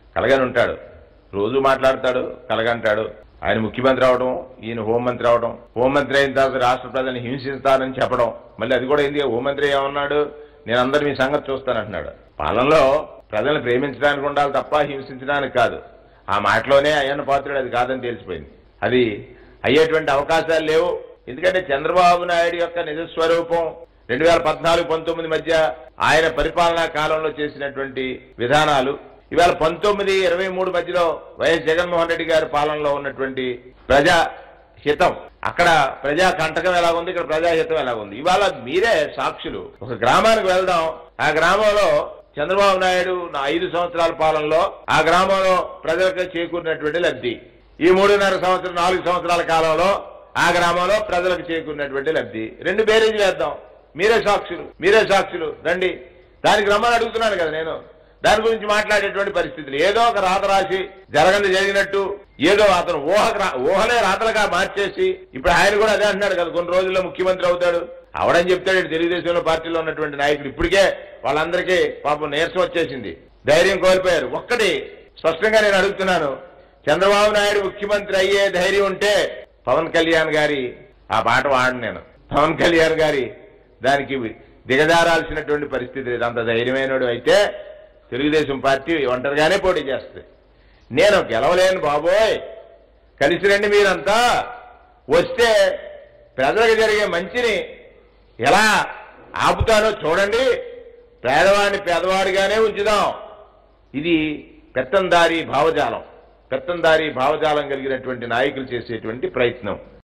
కలగని ఉంటాడు రోజు మాట్లాడతాడు కలగంటాడు ఆయన ముఖ్యమంత్రి అవడం ఈయన హోంమంత్రి అవడం హోంమంత్రి అయిన తర్వాత రాష్ట్ర ప్రజల్ని హింసిస్తానని చెప్పడం మళ్ళీ అది కూడా ఏంది హోంమంత్రి ఏమన్నాడు నేను అందరు మీ సంగతి చూస్తానంటున్నాడు పాలనలో ప్రజల్ని ప్రేమించడానికి ఉండాలి తప్ప హింసించడానికి కాదు ఆ మాటలోనే అయ్యన్న పాత్రుడు అది కాదని తెలిసిపోయింది అది అయ్యేటువంటి అవకాశాలు లేవు ఎందుకంటే చంద్రబాబు నాయుడు యొక్క నిజస్వరూపం రెండు వేల పద్నాలుగు పంతొమ్మిది మధ్య ఆయన పరిపాలనా కాలంలో చేసినటువంటి విధానాలు ఇవాళ పంతొమ్మిది ఇరవై మూడు మధ్యలో వైఎస్ జగన్మోహన్ రెడ్డి గారి పాలనలో ఉన్నటువంటి ప్రజా హితం అక్కడ ప్రజా కంటకం ఎలాగుంది ఇక్కడ ప్రజాహితం ఎలాగుంది ఇవాళ మీరే సాక్షులు ఒక గ్రామానికి వెళ్దాం ఆ గ్రామంలో చంద్రబాబు నాయుడు నా ఐదు సంవత్సరాల పాలనలో ఆ గ్రామంలో ప్రజలకు చేకూరినటువంటి లబ్ధి ఈ మూడున్నర సంవత్సరం నాలుగు సంవత్సరాల కాలంలో ఆ గ్రామంలో ప్రజలకు చేకూరినటువంటి లబ్ధి రెండు బేరీజ్ వేద్దాం మీరే సాక్షులు మీరే సాక్షులు రండి దానికి రమ్మని అడుగుతున్నాను కదా నేను దాని గురించి మాట్లాడేటువంటి పరిస్థితులు ఏదో ఒక రాత రాసి జరగంది జరిగినట్టు ఏదో అతను ఊహ ఊహలే రాతలుగా మార్చేసి ఇప్పుడు ఆయన కూడా అదే అంటున్నాడు కదా కొన్ని రోజుల్లో ముఖ్యమంత్రి అవుతాడు అవడని చెప్తాడు ఇటు తెలుగుదేశంలో పార్టీలో ఉన్నటువంటి నాయకులు ఇప్పటికే వాళ్ళందరికీ పాపం నీరసం వచ్చేసింది ధైర్యం కోల్పోయారు ఒక్కటి స్పష్టంగా నేను అడుగుతున్నాను చంద్రబాబు నాయుడు ముఖ్యమంత్రి అయ్యే ధైర్యం ఉంటే పవన్ కళ్యాణ్ గారి ఆ పాట వాడను నేను పవన్ కళ్యాణ్ గారి దానికి దిగజారాల్సినటువంటి పరిస్థితి లేదు అంత ధైర్యమైనడు అయితే తెలుగుదేశం పార్టీ ఒంటరిగానే పోటీ చేస్తుంది నేను గెలవలేను బాబోయ్ కలిసి రండి మీరంతా వస్తే ప్రజలకు జరిగే మంచిని ఎలా ఆపుతానో చూడండి పేదవాడిని పేదవాడిగానే ఉంచుదాం ఇది పెత్తందారి భావజాలం పెత్తందారి భావజాలం కలిగినటువంటి నాయకులు చేసేటువంటి ప్రయత్నం